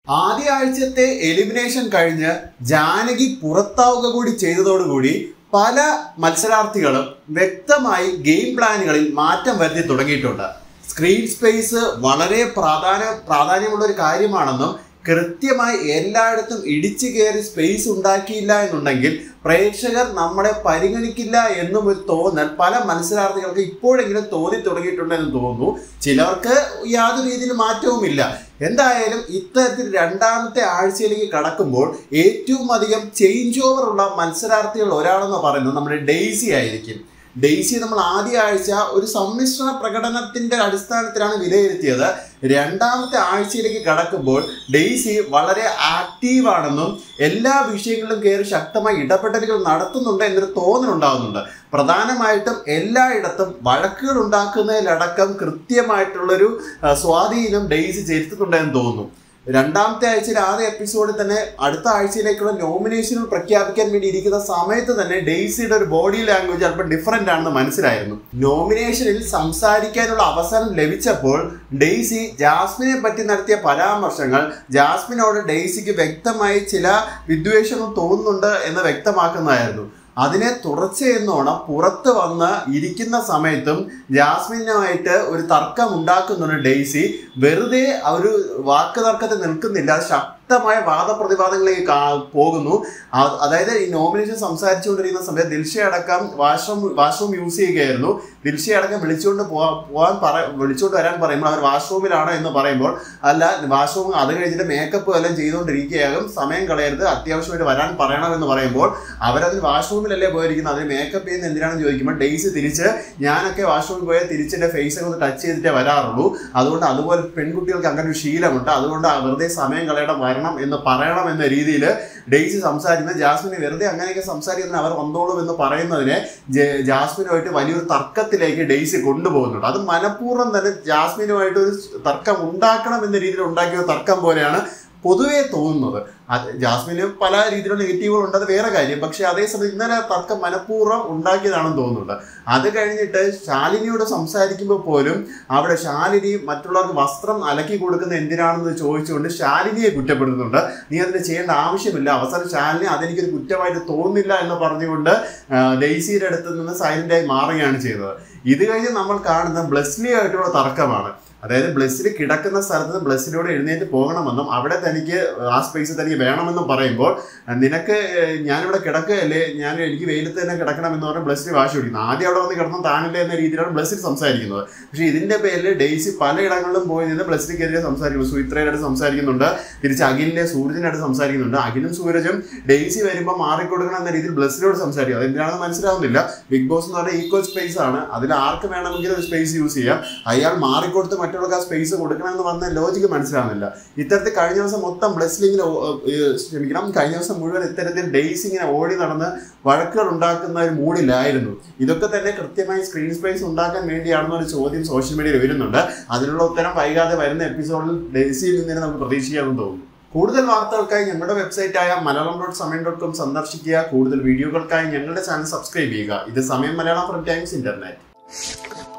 ആദ്യ ആഴ്ചത്തെ എലിമിനേഷൻ കഴിഞ്ഞ് ജാനകി പുറത്താവുക കൂടി ചെയ്തതോടുകൂടി പല മത്സരാർത്ഥികളും വ്യക്തമായി ഗെയിം പ്ലാനുകളിൽ മാറ്റം വരുത്തി തുടങ്ങിയിട്ടുണ്ട് സ്ക്രീൻ സ്പേസ് വളരെ പ്രാധാന്യ പ്രാധാന്യമുള്ള ഒരു കാര്യമാണെന്നും കൃത്യമായി എല്ലായിടത്തും ഇടിച്ചു കയറി സ്പേസ് ഉണ്ടാക്കിയില്ല എന്നുണ്ടെങ്കിൽ പ്രേക്ഷകർ നമ്മളെ പരിഗണിക്കില്ല എന്നും ഒരു തോന്നൽ പല മത്സരാർത്ഥികൾക്ക് ഇപ്പോഴെങ്കിലും തോന്നി തുടങ്ങിയിട്ടുണ്ടെന്ന് തോന്നുന്നു ചിലർക്ക് യാതൊരു രീതിയിൽ മാറ്റവുമില്ല എന്തായാലും ഇത്തരത്തിൽ രണ്ടാമത്തെ ആഴ്ചയിലേക്ക് കടക്കുമ്പോൾ ഏറ്റവും അധികം ചേഞ്ച് ഓവർ ഉള്ള മത്സരാർത്ഥികൾ ഒരാളെന്ന് പറയുന്നത് നമ്മുടെ ഡെയ്സി ആയിരിക്കും ഡെയ്സി നമ്മൾ ആദ്യ ആഴ്ച ഒരു സമ്മിശ്ര പ്രകടനത്തിന്റെ അടിസ്ഥാനത്തിലാണ് വിലയിരുത്തിയത് രണ്ടാമത്തെ ആഴ്ചയിലേക്ക് കടക്കുമ്പോൾ ഡെയ്സി വളരെ ആക്റ്റീവ് ആണെന്നും എല്ലാ വിഷയങ്ങളിലും കയറി ശക്തമായി ഇടപെടലുകൾ നടത്തുന്നുണ്ട് എന്നൊരു തോന്നലുണ്ടാകുന്നുണ്ട് പ്രധാനമായിട്ടും എല്ലായിടത്തും വഴക്കുകൾ ഉണ്ടാക്കുന്നതിലടക്കം കൃത്യമായിട്ടുള്ളൊരു ആ, സ്വാധീനം ഡെയ്സി ചെലുത്തുന്നുണ്ടെന്ന് തോന്നുന്നു രണ്ടാമത്തെ ആഴ്ചയിൽ ആദ്യ എപ്പിസോഡിൽ തന്നെ അടുത്ത ആഴ്ചയിലേക്കുള്ള നോമിനേഷനുകൾ പ്രഖ്യാപിക്കാൻ വേണ്ടി ഇരിക്കുന്ന സമയത്ത് തന്നെ ഡെയ്സിയുടെ ഒരു ബോഡി ലാംഗ്വേജ് അല്പം ഡിഫറെന്റ് ആണെന്ന് മനസ്സിലായിരുന്നു നോമിനേഷനിൽ സംസാരിക്കാനുള്ള അവസരം ലഭിച്ചപ്പോൾ ഡെയ്സി ജാസ്മിനെ പറ്റി നടത്തിയ പരാമർശങ്ങൾ ജാസ്മിനോട് ഡെയ്സിക്ക് വ്യക്തമായി ചില വിദ്വേഷങ്ങൾ തോന്നുന്നുണ്ട് എന്ന് വ്യക്തമാക്കുന്നതായിരുന്നു അതിനെ തുടർച്ചയെന്നോണം പുറത്ത് വന്ന് ഇരിക്കുന്ന സമയത്തും ജാസ്മിനുമായിട്ട് ഒരു തർക്കം ഉണ്ടാക്കുന്നുണ്ട് ഡെയ്സി വെറുതെ ആ ഒരു വാക്ക് തർക്കത്തിൽ നിൽക്കുന്നില്ല ശക്തമായ വാദപ്രതിവാദങ്ങളിലേക്ക് കാ- പോകുന്നു ആ- അതായത് ഈ നോമിനേഷൻ സംസാരിച്ചുകൊണ്ടിരിക്കുന്ന സമയത്ത് ദിൽഷ അടക്കം വാഷ്റൂം വാഷ്റൂം യൂസ് ചെയ്യുകയായിരുന്നു ദിൽഷ അടക്കം വിളിച്ചുകൊണ്ട് പോവാൻ പോകാൻ പറ വിളിച്ചുകൊണ്ട് വരാൻ പറയുമ്പോൾ അവർ വാഷ്റൂമിലാണ് എന്ന് പറയുമ്പോൾ അല്ല വാഷ്റൂം അത് കഴിഞ്ഞിട്ട് മേക്കപ്പ് എല്ലാം ചെയ്തുകൊണ്ടിരിക്കുകയാകും സമയം കളയരുത് അത്യാവശ്യമായിട്ട് വരാൻ പറയണമെന്ന് പറയുമ്പോൾ അവരതിൽ വാഷ്റൂമിലല്ലേ പോയിരിക്കുന്നത് അതിന് മേക്കപ്പ് ചെയ്യുന്ന എന്തിനാണെന്ന് ചോദിക്കുമ്പോൾ ഡെയ്സി തിരിച്ച് ഞാനൊക്കെ വാഷ്റൂമിൽ പോയാൽ തിരിച്ചെൻ്റെ ഫേസൊക്കെ ഒന്ന് ടച്ച് ചെയ്തിട്ടേ വരാറുള്ളൂ അതുകൊണ്ട് അതുപോലെ പെൺകുട്ടികൾക്ക് അങ്ങനെ ഒരു ശീലമുണ്ട് അതുകൊണ്ട് ആ വെറുതെ സമയം കളയണം വരണം എന്ന് പറയണം എന്ന രീതിയിൽ ഡെയ്സി സംസാരിക്കുന്നത് ജാസ്മിനെ വെറുതെ അങ്ങനെയൊക്കെ സംസാരിക്കുന്നതിന് അവർ വന്നോളും എന്ന് പറയുന്നതിനെ ജെ- ജാസ്മിനുമായിട്ട് വലിയൊരു തർക്കത്തിലേക്ക് ഡെയ്സി കൊണ്ടുപോകുന്നുണ്ട് അത് മനഃപൂർവ്വം തന്നെ ജാസ്മിനുമായിട്ട് ഒരു തർക്കം ഉണ്ടാക്കണം എന്ന രീതിയിൽ ഉണ്ടാക്കിയ ഒരു തർക്കം പോലെയാണ് പൊതുവേ തോന്നുന്നത് അത് ജാസ്മിന് പല രീതിയിലുള്ള നെഗറ്റീവുകൾ ഉണ്ട് അത് വേറെ കാര്യം പക്ഷെ അതേസമയം ഇന്നലെ ആ തർക്കം മനഃപൂർവ്വം ഉണ്ടാക്കിയതാണെന്ന് തോന്നുന്നുണ്ട് അത് കഴിഞ്ഞിട്ട് ശാലിനിയോട് സംസാരിക്കുമ്പോൾ പോലും അവിടെ ശാലിനി മറ്റുള്ളവർക്ക് വസ്ത്രം അലക്കി കൊടുക്കുന്ന എന്തിനാണെന്ന് ചോദിച്ചുകൊണ്ട് ശാലിനിയെ കുറ്റപ്പെടുത്തുന്നുണ്ട് നീ അതിന് ചെയ്യേണ്ട ആവശ്യമില്ല അവസാനം ശാലിനി അതെനിക്കൊരു കുറ്റമായിട്ട് തോന്നുന്നില്ല എന്ന് പറഞ്ഞുകൊണ്ട് ആ, ഡെയ്സിയുടെ അടുത്ത് നിന്ന് സൈലന്റായി മാറുകയാണ് ചെയ്തത് ഇത് കഴിഞ്ഞ് നമ്മൾ കാണുന്ന ബ്ലെസ്ലി ആയിട്ടുള്ള തർക്കമാണ് അതായത് ബ്ലസ്സിൽ കിടക്കുന്ന സ്ഥലത്ത് നിന്ന് ബ്ലസ്സിലൂടെ എഴുന്നേറ്റ് പോകണമെന്നും അവിടെ തനിക്ക് ആ സ്പേസ് തനിക്ക് വേണമെന്നും പറയുമ്പോൾ നിനക്ക് ഏഹ്, ഞാനിവിടെ കിടക്കുകയല്ലേ ഞാൻ എനിക്ക് വെയിലത്ത് തന്നെ കിടക്കണമെന്ന് പറഞ്ഞ് ബ്ലസ്സിൽ വാശി പിടിക്കുന്നു ആദ്യം അവിടെ വന്ന് കിടന്നു താനില്ല എന്ന രീതിയിലാണ് ബ്ലസ്സിൽ സംസാരിക്കുന്നത് പക്ഷേ ഇതിന്റെ പേരിൽ ഡെയ്സി പലയിടങ്ങളിലും പോയി നിന്ന് ബ്ലസ്സിനെതിരെ സംസാരിക്കുന്നു സുമിത്രയുടെ അടുത്ത് സംസാരിക്കുന്നുണ്ട് തിരിച്ച് അഖിലിന്റെ സൂരജിന്റെ അടുത്ത് സംസാരിക്കുന്നുണ്ട് അഖിലും സൂരജും ഡെയ്സി വരുമ്പോൾ മാറിക്കൊടുക്കണം എന്ന രീതിയിൽ ബ്ലസ്സിനോട് സംസാരിക്കും അതെന്തിനാണെന്ന് മനസ്സിലാവുന്നില്ല ബിഗ് ബോസ് എന്ന് പറഞ്ഞാൽ ഈക്വൽ സ്പേസ് ആണ് അതിൽ ആർക്ക് വേണമെങ്കിലും ഒരു സ്പേസ് യൂസ് ചെയ്യാം അയാൾ മാറിക്കൊടുത്ത് മറ്റുള്ളവർക്ക് ആ സ്പേസ് കൊടുക്കണമെന്ന് പറഞ്ഞ ലോജിക്ക് മനസ്സിലാവുന്നില്ല ഇത്തരത്തിൽ കഴിഞ്ഞ ദിവസം മൊത്തം ബ്ലസ്സിലിങ്ങനെ ക്ഷമിക്കണം കഴിഞ്ഞ ദിവസം മുഴുവൻ ഇത്തരത്തിൽ ഡെയ്സ് ഇങ്ങനെ ഓടി നടന്ന് വഴക്കുകൾ ഉണ്ടാക്കുന്ന ഒരു മൂഡിലായിരുന്നു ഇതൊക്കെ തന്നെ കൃത്യമായി സ്ക്രീൻ സ്പേസ് ഉണ്ടാക്കാൻ വേണ്ടിയാണെന്നൊരു ചോദ്യം സോഷ്യൽ മീഡിയയിൽ വരുന്നുണ്ട് അതിനുള്ള ഉത്തരം വൈകാതെ വരുന്ന എപ്പിസോഡിൽ ഡെയ്സിയിൽ നിന്ന് തന്നെ നമുക്ക് പ്രതീക്ഷിക്കാമെന്ന് തോന്നുന്നു കൂടുതൽ വാർത്തകൾക്കായി ഞങ്ങളുടെ വെബ്സൈറ്റായ Malayalam dot Samayam dot com സന്ദർശിക്കുക കൂടുതൽ വീഡിയോകൾക്കായി ഞങ്ങളുടെ ചാനൽ സബ്സ്ക്രൈബ് ചെയ്യുക ഇത് സമയം മലയാളം ഫ്രം ടൈംസ് ഇന്റർനെറ്റ്